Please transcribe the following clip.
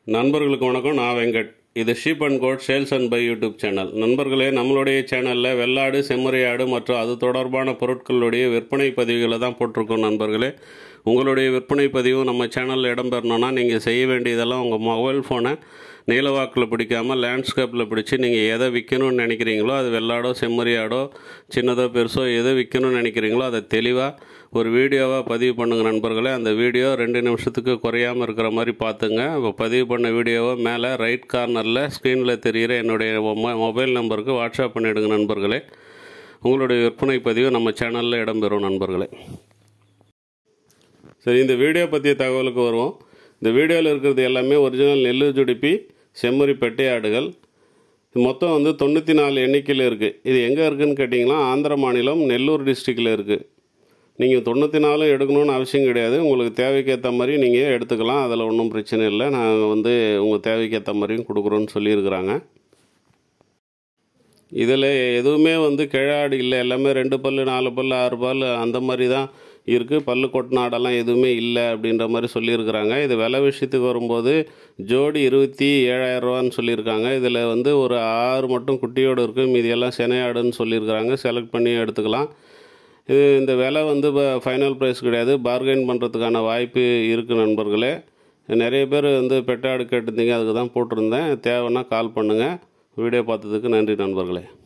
நண்பர்களுக்கு வணக்கம் நான் வெங்கட் இது sheep and goat sales and buy YouTube channel நண்பர்களே நம்மளுடைய சேனலில் வெள்ளாடு செம்மறியாடு மற்றும் அது தொடர்பான பொருட்களுடைய விற்பனை பதிவுகளை தான் போட்டிருக்கோம் நண்பர்களே உங்களுடைய விற்பனை பதிவு நம்ம சேனலில் இடம்பெறணும்னா நீங்கள் செய்ய வேண்டியதெல்லாம் உங்கள் மொபைல் ஃபோனை நீலவாக்கில் பிடிக்காமல் லேண்ட்ஸ்கேப்பில் பிடிச்சி நீங்கள் எதை விற்கணும்னு நினைக்கிறீங்களோ அது வெள்ளாடோ செம்மறியாடோ சின்னதோ பெருசோ எதை விற்கணும்னு நினைக்கிறீங்களோ அதை தெளிவாக ஒரு வீடியோவாக பதிவு பண்ணுங்க நண்பர்களே அந்த வீடியோ ரெண்டு நிமிஷத்துக்கு குறையாமல் இருக்கிற மாதிரி பார்த்துங்க இப்போ பதிவு பண்ண வீடியோவை மேலே ரைட் கார்னரில் ஸ்க்ரீனில் தெரிகிற என்னுடைய மொ- மொபைல் நம்பருக்கு வாட்ஸ்அப் பண்ணிவிடுங்க நண்பர்களே உங்களுடைய விற்பனை பதிவு நம்ம சேனலில் இடம்பெறும் நண்பர்களே சரி இந்த வீடியோ பற்றிய தகவலுக்கு வருவோம் இந்த வீடியோவில் இருக்கிறது எல்லாமே ஒரிஜினல் நெல்லு ஜுடிப்பி செம்மறி பெட்டை ஆடுகள் இது மொத்தம் வந்து தொண்ணூற்றி நாலு எண்ணிக்கையில் இருக்குது இது எங்கே இருக்குதுன்னு கேட்டிங்கன்னா ஆந்திர மாநிலம் நெல்லூர் டிஸ்ட்ரிக்டில் இருக்குது நீங்கள் தொண்ணூற்றி நாலு எடுக்கணும்னு அவசியம் கிடையாது உங்களுக்கு தேவைக்கேற்ற மாதிரி நீங்கள் எடுத்துக்கலாம் அதில் ஒன்றும் பிரச்சனை இல்லை நாங்கள் வந்து உங்கள் தேவைக்கேற்ற மாதிரியும் கொடுக்குறோன்னு சொல்லியிருக்கிறாங்க இதில் எதுவுமே வந்து கிழாடு இல்லை எல்லாமே ரெண்டு பல்லு நாலு பல்லு ஆறு பல்லு அந்த மாதிரி தான் இருக்குது பல்லு கொட்டின ஆடெல்லாம் எதுவுமே இல்லை அப்படின்ற மாதிரி சொல்லியிருக்கிறாங்க இது விலை விஷயத்துக்கு வரும்போது ஜோடி இருபத்தி ஏழாயிரம் ரூபான்னு சொல்லியிருக்காங்க இதில் வந்து ஒரு ஆறு மட்டும் குட்டியோடு இருக்குது மீதி எல்லாம் செனையாடுன்னு சொல்லியிருக்கிறாங்க செலக்ட் பண்ணி எடுத்துக்கலாம் இது இந்த விலை வந்து இப்போ ஃபைனல் ப்ரைஸ் கிடையாது பார்கெயின் பண்ணுறதுக்கான வாய்ப்பு இருக்குது நண்பர்களே நிறைய பேர் வந்து பெட்டாடு கேட்டிருந்தீங்க அதுக்கு தான் போட்டிருந்தேன் தேவைன்னா கால் பண்ணுங்கள் வீடியோ பார்த்ததுக்கு நன்றி நண்பர்களே